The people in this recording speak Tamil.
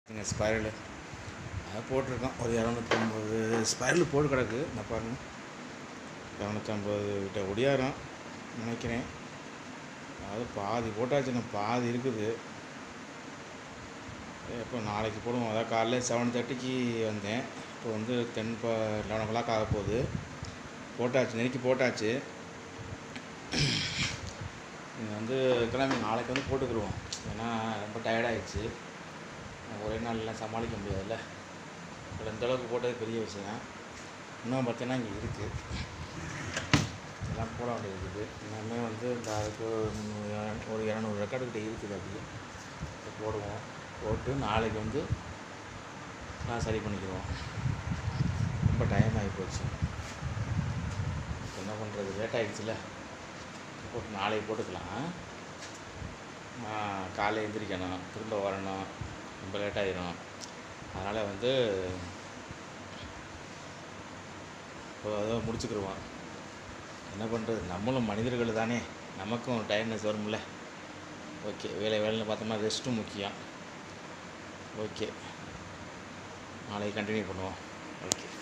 இங்கே ஸ்பைரலு அது போட்டிருக்கோம் ஒரு இரநூத்தம்பது ஸ்பைரல் போட்டு கிடக்கு நான் பாருங்க இரநூத்தம்பது கிட்ட ஒடியாரம் நினைக்கிறேன் அது பாதி போட்டாச்சுன்னா பாதி இருக்குது இப்போ நாளைக்கு போடுவோம் அதான் காலைல செவன் தேர்ட்டிக்கு வந்தேன் இப்போ வந்து டென் ப லெவன் ஓ கிளாக் ஆக போகுது போட்டாச்சு நெருக்கி போட்டாச்சு நீங்கள் வந்து கிளம்பி நாளைக்கு வந்து போட்டுக்கிருவோம் ஏன்னா ரொம்ப டயர்டாகிடுச்சு ஒரே நாள்லாம் சமாளிக்க முடியாதுல்ல இப்போ இந்த அளவுக்கு போட்டது பெரிய விஷயம் இன்னும் பார்த்தீங்கன்னா இங்கே இருக்குது எல்லாம் போட வேண்டியது இருக்குது இன்னுமே வந்து இந்த அதுக்கு ஒரு இரநூறு ரெக்கார்டு கிட்ட இருக்குது அப்படியே இப்போ போடுவோம் போட்டு நாளைக்கு வந்து நான் சரி பண்ணிக்கிடுவோம் ரொம்ப டைம் ஆகி போச்சு இப்ப என்ன பண்ணுறது லேட் ஆகிடுச்சுல போட்டு நாளைக்கு போட்டுக்கலாம் காலையில் எந்திரிக்கணும் திரும்ப வரணும் ரொம்ப லேட் ஆயிரும் அதனால் வந்து இப்போ அதை முடிச்சுக்கிடுவோம் என்ன பண்ணுறது நம்மளும் மனிதர்கள் தானே நமக்கும் டயர்ட்னஸ் வரும்ல ஓகே வேலை வேலைன்னு பார்த்தோம்னா ரெஸ்ட்டும் முக்கியம் ஓகே நாளைக்கு கண்டினியூ பண்ணுவோம் ஓகே